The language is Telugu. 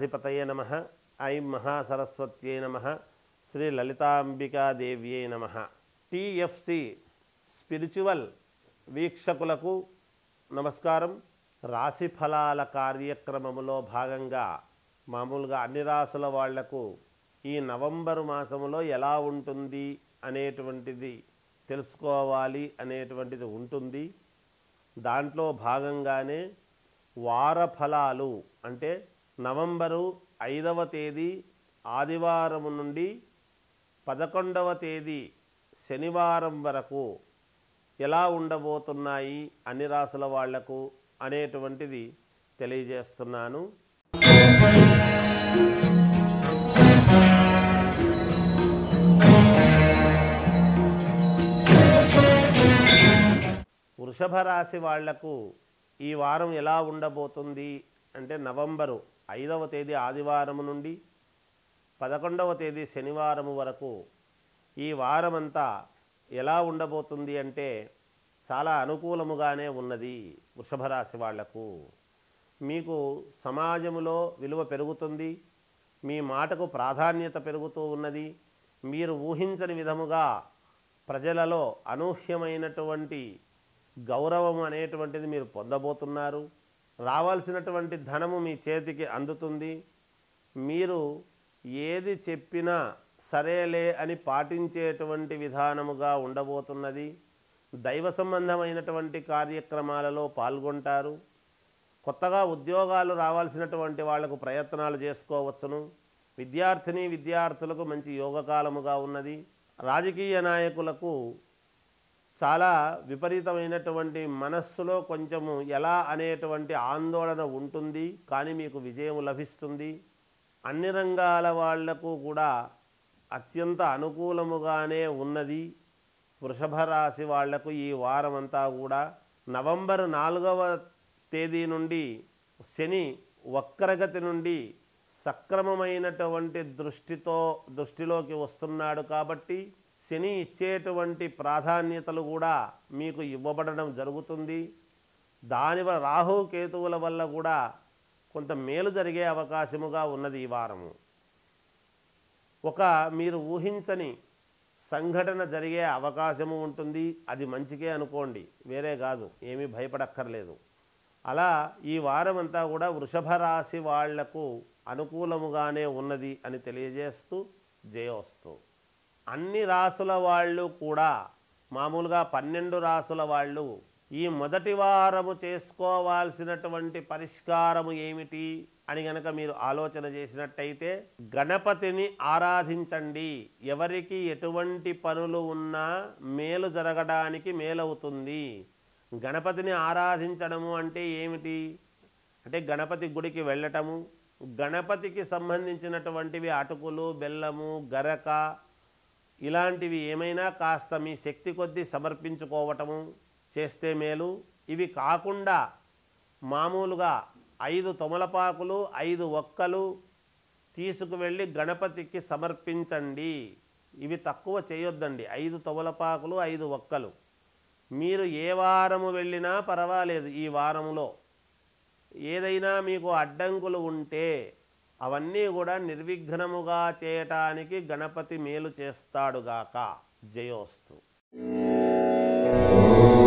గణాధిపతయే నమ ఐం మహాసరస్వత్యై నమ శ్రీ లలితాంబికాదేవ్యై నమ టిఎఫ్సి స్పిరిచువల్ వీక్షకులకు నమస్కారం రాశి ఫలాల కార్యక్రమములో భాగంగా మామూలుగా అన్ని రాసుల వాళ్లకు ఈ నవంబరు మాసములో ఎలా ఉంటుంది అనేటువంటిది తెలుసుకోవాలి అనేటువంటిది ఉంటుంది దాంట్లో భాగంగానే వార ఫలాలు అంటే నవంబరు ఐదవ తేదీ ఆదివారం నుండి పదకొండవ తేదీ శనివారం వరకు ఎలా ఉండబోతున్నాయి అన్ని రాసుల వాళ్లకు అనేటువంటిది తెలియజేస్తున్నాను వృషభ రాశి వాళ్లకు ఈ వారం ఎలా ఉండబోతుంది అంటే నవంబరు ఐదవ తేదీ ఆదివారం నుండి పదకొండవ తేదీ శనివారం వరకు ఈ వారమంతా ఎలా ఉండబోతుంది అంటే చాలా అనుకూలముగానే ఉన్నది వృషభ రాశి వాళ్లకు మీకు సమాజములో విలువ పెరుగుతుంది మీ మాటకు ప్రాధాన్యత పెరుగుతూ ఉన్నది మీరు ఊహించని విధముగా ప్రజలలో అనూహ్యమైనటువంటి గౌరవం అనేటువంటిది మీరు పొందబోతున్నారు రావాల్సినటువంటి ధనము మీ చేతికి అందుతుంది మీరు ఏది చెప్పినా సరేలే అని పాటించేటువంటి విధానముగా ఉండబోతున్నది దైవ సంబంధమైనటువంటి కార్యక్రమాలలో పాల్గొంటారు కొత్తగా ఉద్యోగాలు రావాల్సినటువంటి వాళ్లకు ప్రయత్నాలు చేసుకోవచ్చును విద్యార్థిని విద్యార్థులకు మంచి యోగకాలముగా ఉన్నది రాజకీయ నాయకులకు చాలా విపరీతమైనటువంటి మనస్సులో కొంచెము ఎలా అనేటువంటి ఆందోళన ఉంటుంది కానీ మీకు విజయం లభిస్తుంది అన్ని రంగాల వాళ్లకు కూడా అత్యంత అనుకూలముగానే ఉన్నది వృషభ రాశి వాళ్లకు ఈ వారమంతా కూడా నవంబర్ నాలుగవ తేదీ నుండి శని వక్రగతి నుండి సక్రమమైనటువంటి దృష్టితో దృష్టిలోకి వస్తున్నాడు కాబట్టి శని ఇచ్చేటువంటి ప్రాధాన్యతలు కూడా మీకు ఇవ్వబడడం జరుగుతుంది దాని వల్ల రాహు కేతువుల వల్ల కూడా కొంత మేలు జరిగే అవకాశముగా ఉన్నది ఈ వారము ఒక మీరు ఊహించని సంఘటన జరిగే అవకాశము ఉంటుంది అది మంచికే అనుకోండి వేరే కాదు ఏమీ భయపడక్కర్లేదు అలా ఈ వారమంతా కూడా వృషభ రాశి వాళ్లకు అనుకూలముగానే ఉన్నది అని తెలియజేస్తూ జయోస్తు అన్ని రాసుల వాళ్ళు కూడా మామూలుగా పన్నెండు రాసుల వాళ్ళు ఈ మొదటి వారము చేసుకోవాల్సినటువంటి పరిష్కారము ఏమిటి అని గనక మీరు ఆలోచన చేసినట్టయితే గణపతిని ఆరాధించండి ఎవరికి ఎటువంటి పనులు ఉన్నా మేలు జరగడానికి మేలవుతుంది గణపతిని ఆరాధించడము అంటే ఏమిటి అంటే గణపతి గుడికి వెళ్ళటము గణపతికి సంబంధించినటువంటివి అటుకులు బెల్లము గరక ఇలాంటివి ఏమైనా కాస్త మీ శక్తి కొద్దీ సమర్పించుకోవటము చేస్తే మేలు ఇవి కాకుండా మామూలుగా ఐదు తొమలపాకులు ఐదు ఒక్కలు తీసుకువెళ్ళి గణపతికి సమర్పించండి ఇవి తక్కువ చేయొద్దండి ఐదు తొమలపాకులు ఐదు ఒక్కలు మీరు ఏ వారము వెళ్ళినా పర్వాలేదు ఈ వారములో ఏదైనా మీకు అడ్డంకులు ఉంటే అవన్నీ కూడా నిర్విఘ్నముగా చేయటానికి గణపతి మేలు చేస్తాడుగాక జయోస్తు